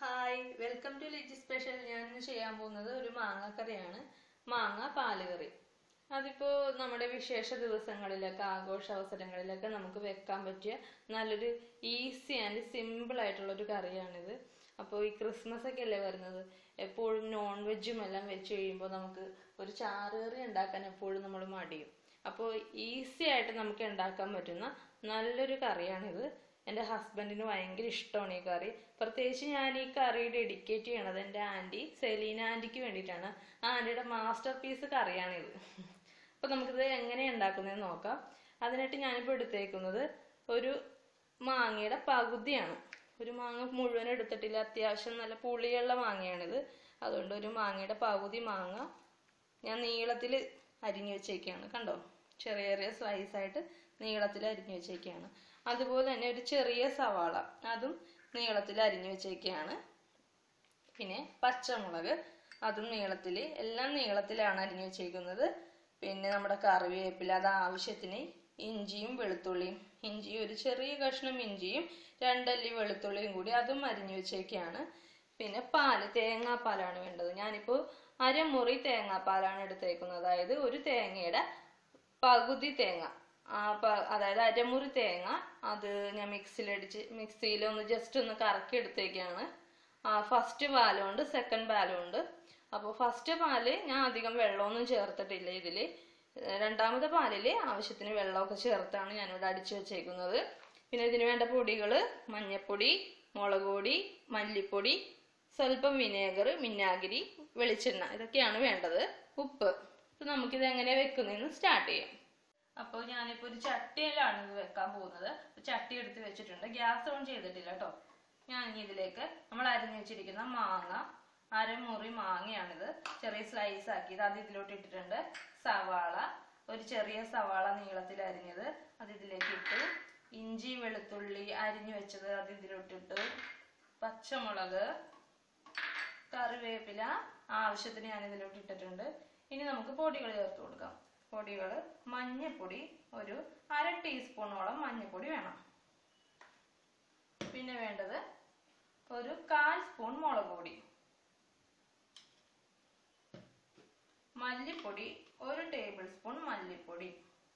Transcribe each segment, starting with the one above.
Hi welcome to Liji special ഞാൻ ഇന്ന് ചെയ്യാൻ പോകുന്നത് ഒരു മാങ്ങ കറിയാണ് മാങ്ങ പാല് കറി അതിപ്പോ നമ്മുടെ വിശേഷ ദിവസങ്ങളിലൊക്കെ ആഘോഷ അവസരങ്ങളിലൊക്കെ നമുക്ക് വെക്കാൻ പറ്റിയ നല്ലൊരു ഈസി ആൻഡ് സിമ്പിൾ ആയിട്ടുള്ള ഒരു കറിയാണിത് അപ്പോൾ ഈ ക്രിസ്മസ് ഒക്കെ അല്ലേ വരുന്നത് എപ്പോഴും നോൺ വെജും എല്ലാം വെച്ച് കഴിയുമ്പോൾ നമുക്ക് ഒരു ചാറുകറി ഉണ്ടാക്കാൻ എപ്പോഴും നമ്മൾ മടിയും അപ്പോൾ ഈസി ആയിട്ട് നമുക്ക് ഉണ്ടാക്കാൻ പറ്റുന്ന നല്ലൊരു കറിയാണിത് എൻ്റെ ഹസ്ബൻഡിന് ഭയങ്കര ഇഷ്ടമാണ് ഈ കറി പ്രത്യേകിച്ച് ഞാൻ ഈ കറി ഡെഡിക്കേറ്റ് ചെയ്യണത് എൻ്റെ ആൻറ്റി സെലീന ആൻറ്റിക്ക് വേണ്ടിയിട്ടാണ് ആ ആൻറ്റിയുടെ മാസ്റ്റർ പീസ് കറിയാണിത് അപ്പോൾ നമുക്കിത് എങ്ങനെ ഉണ്ടാക്കുന്നതെന്ന് നോക്കാം അതിനായിട്ട് ഞാനിപ്പോൾ എടുത്തേക്കുന്നത് ഒരു മാങ്ങയുടെ പകുതിയാണ് ഒരു മാങ്ങ മുഴുവൻ എടുത്തിട്ടില്ല അത്യാവശ്യം നല്ല പുളിയുള്ള മാങ്ങയാണിത് അതുകൊണ്ട് ഒരു മാങ്ങയുടെ പകുതി മാങ്ങ ഞാൻ നീളത്തിൽ അരിഞ്ഞു വെച്ചേക്കാണ് കണ്ടോ ചെറിയ ചെറിയ സ്ലൈസ് ആയിട്ട് നീളത്തിൽ അരിഞ്ഞു വെച്ചേക്കാണ് അതുപോലെ തന്നെ ഒരു ചെറിയ സവാള അതും നീളത്തിൽ അരിഞ്ഞു വെച്ചേക്കാണ് പിന്നെ പച്ചമുളക് അതും നീളത്തിൽ എല്ലാം നീളത്തിലാണ് അരിഞ്ഞു വെച്ചേക്കുന്നത് പിന്നെ നമ്മുടെ കറിവേപ്പില അത് ആവശ്യത്തിന് ഇഞ്ചിയും വെളുത്തുള്ളിയും ഇഞ്ചി ഒരു ചെറിയ കഷ്ണം ഇഞ്ചിയും രണ്ടല്ലി വെളുത്തുള്ളിയും കൂടി അതും അരിഞ്ഞു വെച്ചേക്കാണ് പിന്നെ പാല് തേങ്ങാപ്പാലാണ് വേണ്ടത് ഞാനിപ്പോൾ അരമുറി തേങ്ങാപ്പാലാണ് എടുത്തേക്കുന്നത് അതായത് ഒരു തേങ്ങയുടെ പകുതി തേങ്ങ ആ പ- അതായത് അരമുറി തേങ്ങ അത് ഞാൻ മിക്സിയിലടിച്ച് മിക്സിയിൽ ഒന്ന് ജസ്റ്റ് ഒന്ന് കറക്കി എടുത്തേക്കാണ് ഫസ്റ്റ് പാലും ഉണ്ട് സെക്കൻഡ് പാലും ഉണ്ട് അപ്പോൾ ഫസ്റ്റ് പാല് ഞാൻ അധികം വെള്ളമൊന്നും ചേർത്തിട്ടില്ല ഇതിൽ രണ്ടാമത്തെ പാലിൽ ആവശ്യത്തിന് വെള്ളമൊക്കെ ചേർത്താണ് ഞാനിവിടെ അടിച്ചു വെച്ചേക്കുന്നത് പിന്നെ ഇതിന് വേണ്ട പൊടികൾ മഞ്ഞൾപ്പൊടി മുളക് പൊടി മല്ലിപ്പൊടി സ്വല്പം വിനേഗർ മിന്നാഗിരി വെളിച്ചെണ്ണ ഇതൊക്കെയാണ് വേണ്ടത് ഉപ്പ് ഇപ്പൊ നമുക്കിത് എങ്ങനെ വെക്കുന്നതെന്ന് സ്റ്റാർട്ട് ചെയ്യാം അപ്പോൾ ഞാനിപ്പോൾ ഒരു ചട്ടിയിലാണ് ഇത് വെക്കാൻ പോകുന്നത് അപ്പൊ ചട്ടി എടുത്ത് വെച്ചിട്ടുണ്ട് ഗ്യാസ് ഓൺ ചെയ്തിട്ടില്ല കേട്ടോ ഞാൻ ഇനി ഇതിലേക്ക് നമ്മൾ അരിഞ്ഞു വെച്ചിരിക്കുന്ന മാങ്ങ അരമുറി മാങ്ങയാണിത് ചെറിയ സ്ലൈസ് ആക്കിയത് അത് ഇതിലോട്ട് ഇട്ടിട്ടുണ്ട് സവാള ഒരു ചെറിയ സവാള നീളത്തിൽ അരിഞ്ഞത് അത് ഇതിലേക്ക് ഇട്ടു ഇഞ്ചി വെളുത്തുള്ളി അരിഞ്ഞു വെച്ചത് അത് ഇതിലോട്ടിട്ടു പച്ചമുളക് കറിവേപ്പില ആവശ്യത്തിന് ഞാൻ ഇതിലോട്ട് ഇട്ടിട്ടുണ്ട് ഇനി നമുക്ക് പൊടികൾ ചേർത്ത് കൊടുക്കാം പൊടികൾ മഞ്ഞപ്പൊടി ഒരു അര ടീസ്പൂണോളം മഞ്ഞപ്പൊടി വേണം പിന്നെ വേണ്ടത് ഒരു കാൽ സ്പൂൺ മുളക് പൊടി മല്ലിപ്പൊടി ഒരു ടേബിൾ സ്പൂൺ മല്ലിപ്പൊടി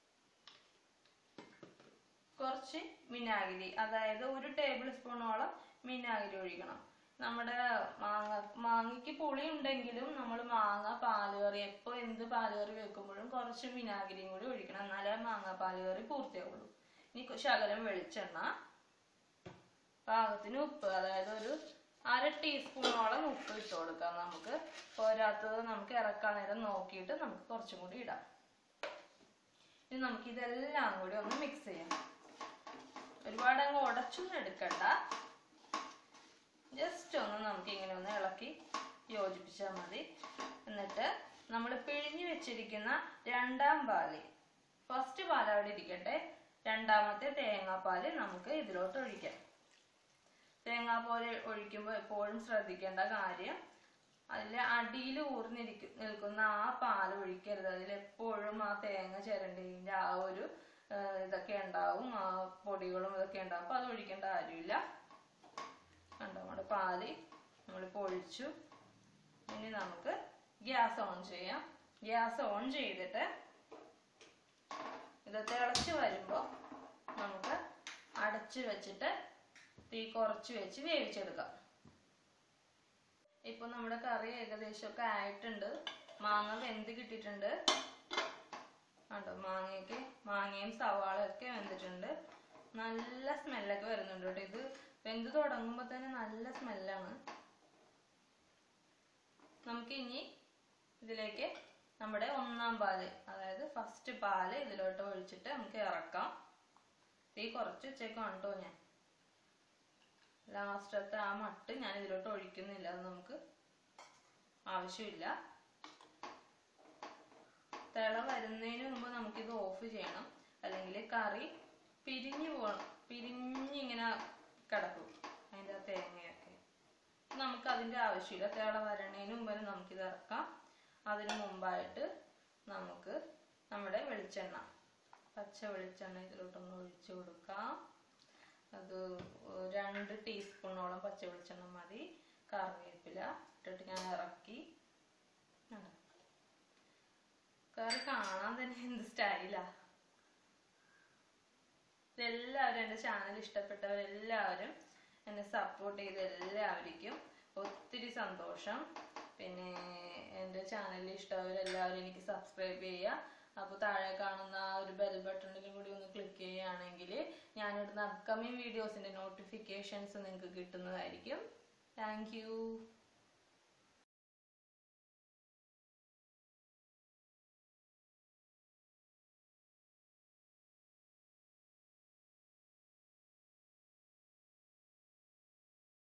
കുറച്ച് വിനാഗിരി അതായത് ഒരു ടേബിൾ സ്പൂണോളം വിനാഗിരി ഒഴിക്കണം നമ്മുടെ മാങ്ങ മാങ്ങയ്ക്ക് പുളി ഉണ്ടെങ്കിലും നമ്മൾ മാങ്ങ പാലുകറി എപ്പോൾ എന്ത് പാലുകറി വെക്കുമ്പോഴും കുറച്ച് വിനാഗിരിയും കൂടി ഒഴിക്കണം എന്നാലേ മാങ്ങ പാലുകറി പൂർത്തിയാവുള്ളൂ ഇനി കു- ശകലം വെളിച്ചെണ്ണ പാകത്തിന് ഉപ്പ് അതായത് ഒരു അര ടീസ്പൂണോളം ഉപ്പ് ഇട്ട് കൊടുക്കാം നമുക്ക് പോരാത്തത് നമുക്ക് ഇറക്കാൻ നേരം നോക്കിയിട്ട് നമുക്ക് കുറച്ചും കൂടി ഇടാം ഇനി നമുക്ക് ഇതെല്ലാം കൂടി ഒന്ന് മിക്സ് ചെയ്യാം ഒരുപാട് അങ്ങ് ഉടച്ചൊന്നും എടുക്കണ്ട ജസ്റ്റ് ഒന്ന് നമുക്ക് ഇങ്ങനെ ഒന്ന് ഇളക്കി യോജിപ്പിച്ചാൽ മതി എന്നിട്ട് നമ്മൾ പിഴിഞ്ഞു വെച്ചിരിക്കുന്ന രണ്ടാം പാല് ഫസ്റ്റ് പാൽ അവിടെ ഇരിക്കട്ടെ രണ്ടാമത്തെ തേങ്ങാപ്പാല് നമുക്ക് ഇതിലോട്ട് ഒഴിക്കാം തേങ്ങാപ്പാല് ഒഴിക്കുമ്പോൾ എപ്പോഴും ശ്രദ്ധിക്കേണ്ട കാര്യം അതിൽ അടിയിൽ ഊർന്നിരിക്കും നിൽക്കുന്ന ആ പാല് ഒഴിക്കരുത് അതിൽ എപ്പോഴും ആ തേങ്ങ ചിരണ്ടതിൻ്റെ ആ ഒരു ആ, ഇതൊക്കെ ഉണ്ടാവും ആ പൊടികളും ഇതൊക്കെ ഉണ്ടാവും അപ്പൊ അത് ഒഴിക്കേണ്ട കാര്യമില്ല കണ്ടോ നമ്മുടെ പാല് നമ്മളിപ്പോൾ ഒഴിച്ചു ഇനി നമുക്ക് ഗ്യാസ് ഓൺ ചെയ്യാം ഗ്യാസ് ഓൺ ചെയ്തിട്ട് ഇത് തിളച്ച് വരുമ്പോൾ നമുക്ക് അടച്ചു വെച്ചിട്ട് തീ കുറച്ച് വെച്ച് വേവിച്ചെടുക്കാം ഇപ്പൊ നമ്മുടെ കറി ഏകദേശമൊക്കെ ആയിട്ടുണ്ട് മാങ്ങ വെന്ത് കിട്ടിയിട്ടുണ്ട് കണ്ടോ മാങ്ങയ്ക്ക് മാങ്ങയും സവാളയും ഒക്കെ വെന്തിട്ടുണ്ട് നല്ല സ്മെല്ലൊക്കെ വരുന്നുണ്ട് കേട്ടോ ഇത് വെന്ത് തുടങ്ങുമ്പോൾ തന്നെ നല്ല സ്മെല്ലാണ് നമുക്ക് ഇനി ഇതിലേക്ക് നമ്മുടെ ഒന്നാം പാല് അതായത് ഫസ്റ്റ് പാല് ഇതിലോട്ട് ഒഴിച്ചിട്ട് നമുക്ക് ഇറക്കാം തീ കുറച്ച് വെച്ചേക്കാണ് കേട്ടോ ഞാൻ ലാസ്റ്റത്തെ ആ മട്ട് ഞാൻ ഇതിലോട്ട് ഒഴിക്കുന്നില്ല അത് നമുക്ക് ആവശ്യമില്ല തിള വരുന്നതിന് മുമ്പ് നമുക്കിത് ഓഫ് ചെയ്യണം അല്ലെങ്കിൽ കറി പിരിഞ്ഞു പോകണം പിരിഞ്ഞിങ്ങനെ കിടക്കും അതിൻ്റെ ആ തേങ്ങയൊക്കെ നമുക്ക് അതിൻ്റെ ആവശ്യമില്ല തിള വരണതിന് മുമ്പ് തന്നെ നമുക്കിത് ഇറക്കാം അതിന് മുമ്പായിട്ട് നമുക്ക് നമ്മുടെ വെളിച്ചെണ്ണ പച്ച വെളിച്ചെണ്ണ ഇതിലോട്ടൊന്ന് ഒഴിച്ചു കൊടുക്കാം അത് രണ്ട് ടീസ്പൂണോളം പച്ച വെളിച്ചെണ്ണ മതി കറിവേപ്പില ഇട്ടിട്ട് ഞാൻ ഇറക്കി കണ്ടോ? കറി കാണാൻ തന്നെ എന്ത് സ്റ്റൈലാ എല്ലാവരും എൻ്റെ ചാനൽ ഇഷ്ടപ്പെട്ടവരെല്ലാവരും എന്നെ സപ്പോർട്ട് ചെയ്ത എല്ലാവർക്കും ഒത്തിരി സന്തോഷം പിന്നെ എൻ്റെ ചാനലിൽ ഇഷ്ടമുള്ളവരെല്ലാവരും എനിക്ക് സബ്സ്ക്രൈബ് ചെയ്യുക അപ്പോൾ താഴെ കാണുന്ന ആ ഒരു ബെൽ ബട്ടണിലും കൂടി ഒന്ന് ക്ലിക്ക് ചെയ്യുകയാണെങ്കിൽ ഞാനിടുന്ന അപ്കമിങ് വീഡിയോസിൻ്റെ നോട്ടിഫിക്കേഷൻസ് നിങ്ങൾക്ക് കിട്ടുന്നതായിരിക്കും താങ്ക് യു